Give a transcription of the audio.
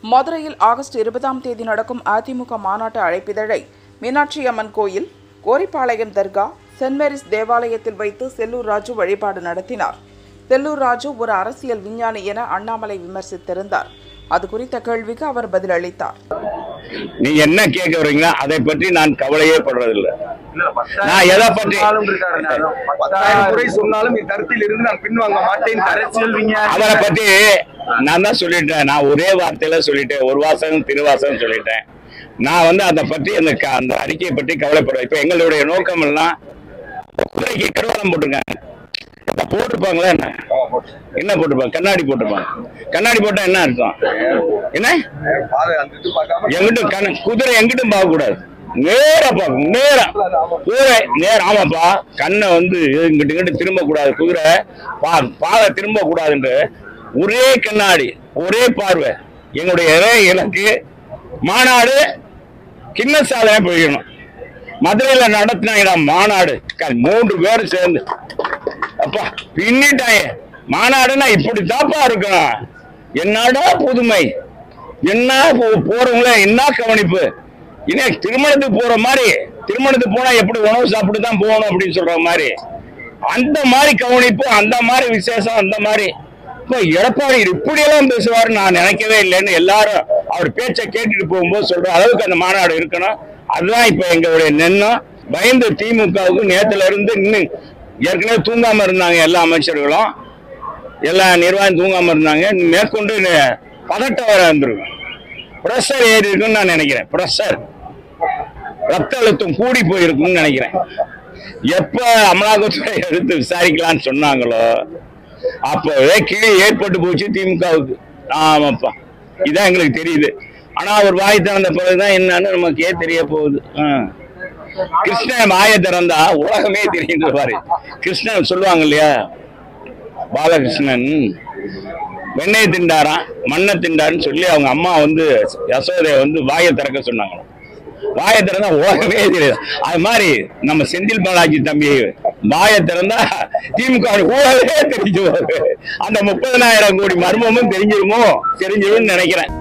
மதுரையில் ஆகஸ்ட் இருபதாம் தேதி நடக்கும் அதிமுக மாநாட்டு அழைப்பிதழை மீனாட்சி அம்மன் கோயில் கோரிப்பாளையம் தர்கா சென்ட் மேரிஸ் தேவாலயத்தில் வைத்து செல்லூர் ராஜு வழிபாடு நடத்தினார் செல்லூர் ராஜு ஒரு அரசியல் விஞ்ஞானி என அண்ணாமலை விமர்சித்திருந்தார் அது குறித்த கேள்விக்கு அவர் பதிலளித்தார் நீங்க என்ன கேட்க வரீங்களோ அதை பற்றி நான் கவலையே படுறதில்லை நான் எதை பற்றி பத்தாயிரம் முறை சொன்னாலும் என் கருத்தில் இருந்து நான் பின்வாங்க மாட்டேன் அரசியல் விஞ்ஞானி அவரை பத்தி நான் தான் சொல்லிட்டேன் நான் ஒரே வார்த்தையில சொல்லிட்டேன் ஒரு வாசகம் திருவாசகம் சொல்லிட்டேன் நான் வந்து அதை பற்றி அந்த க- அந்த அறிக்கையை பற்றி கவலைப்படுறேன் இப்ப எங்களுடைய நோக்கம் எல்லாம் குதிரைக்கு கருவலம் போட்டிருக்காங்க இப்ப போட்டிருப்பாங்களா என்ன என்ன போட்டிருப்பாங்க கண்ணாடி போட்டிருப்பாங்க கண்ணாடி போட்டா என்ன அர்த்தம் என்ன பாதை அந்த இது பார்க்காம எங்கிட்டும் கண்ண குதிரை எங்கிட்டும் பார்க்க கூடாது நேரா பார்க்கணும் நேரா குதிரை நேரம் ஆமாப்பா கண்ணை வந்து இங்கிட்டு இங்கிட்டு திரும்ப கூடாது குதிரை பா பாதை திரும்ப கூடாதுன்ற ஒரே கண்ணாடி ஒரே பார்வை எங்களுடைய ஒரே இலக்கு மாநாடு கிண்ண சாதனை போயிடணும் மதுரையில நடத்தினாங்கடா மாநாடு க- மூன்று பேரும் சேர்ந்து அப்பா பின்னிட்டாங்க மாநாடுனா இப்படித்தாப்பா இருக்கும் என்னடா புதுமை என்ன போ- போறவங்கள என்ன கவனிப்பு இன்னும் திருமணத்துக்கு போற மாதிரி திருமணத்துக்கு போனா எப்படி உணவு சாப்பிட்டு தான் போகணும் அப்படின்னு சொல்ற மாதிரி அந்த மாதிரி கவனிப்பு அந்த மாதிரி விசேஷம் அந்த மாதிரி இப்போ எடப்பாடி இப்படியெல்லாம் பேசுவாரு நான் நினைக்கவே இல்லைன்னு எல்லாரும் அவர் பேச்சை கேட்டுட்டு போகும்போது சொல்ற அளவுக்கு அந்த மாநாடு இருக்கணும் அதுதான் இப்ப எங்களுடைய நெண்ணம் பயந்து திமுகவுக்கு நேத்துல இருந்து இன்னும் ஏற்கனவே தூங்காம இருந்தாங்க எல்லா அமைச்சர்களும் எல்லா நிர்வாகம் தூங்காம இருந்தாங்க மேற்கொண்டு நெ- பதட்டம் வர வந்திருக்கும் ப்ரெஷர் ஏறி இருக்குன்னு நான் நினைக்கிறேன் ப்ரெஷர் ரத்த அழுத்தம் கூடி போயிருக்கும்னு நினைக்கிறேன் எப்ப அமலாக்கத்துறை எடுத்து விசாரிக்கலாம்னு சொன்னாங்களோ அப்பவே கீழே ஏற்பட்டு போச்சு திமுகவுக்கு ஆமாப்பா இதான் எங்களுக்கு தெரியுது ஆனா அவர் வாய் திறந்த பிறகுதான் என்னன்னு நமக்கே தெரிய போகுது ஆ. கிருஷ்ணன் வாயை திறந்தா உலகமே தெரியுது பாரு கிருஷ்ணன் சொல்லுவாங்க இல்லையா பாலகிருஷ்ணன் வெண்ணெய் திண்டாராம் மண்ணை திண்டாருன்னு சொல்லி அவங்க அம்மா வந்து யசோதைய வந்து வாயை திறக்க சொன்னாங்களாம் வாயை திறந்தா உலகமே தெரியாது அது மாதிரி நம்ம செந்தில் பாலாஜி தம்பி வாயை திறந்தா திமுக உலகமே தெரிஞ்சு போகுது. அந்த முப்பதனாயிரம் கோடி மர்மமும் தெரிஞ்சிருமோ தெரிஞ்சிரும்னு நினைக்கிறேன்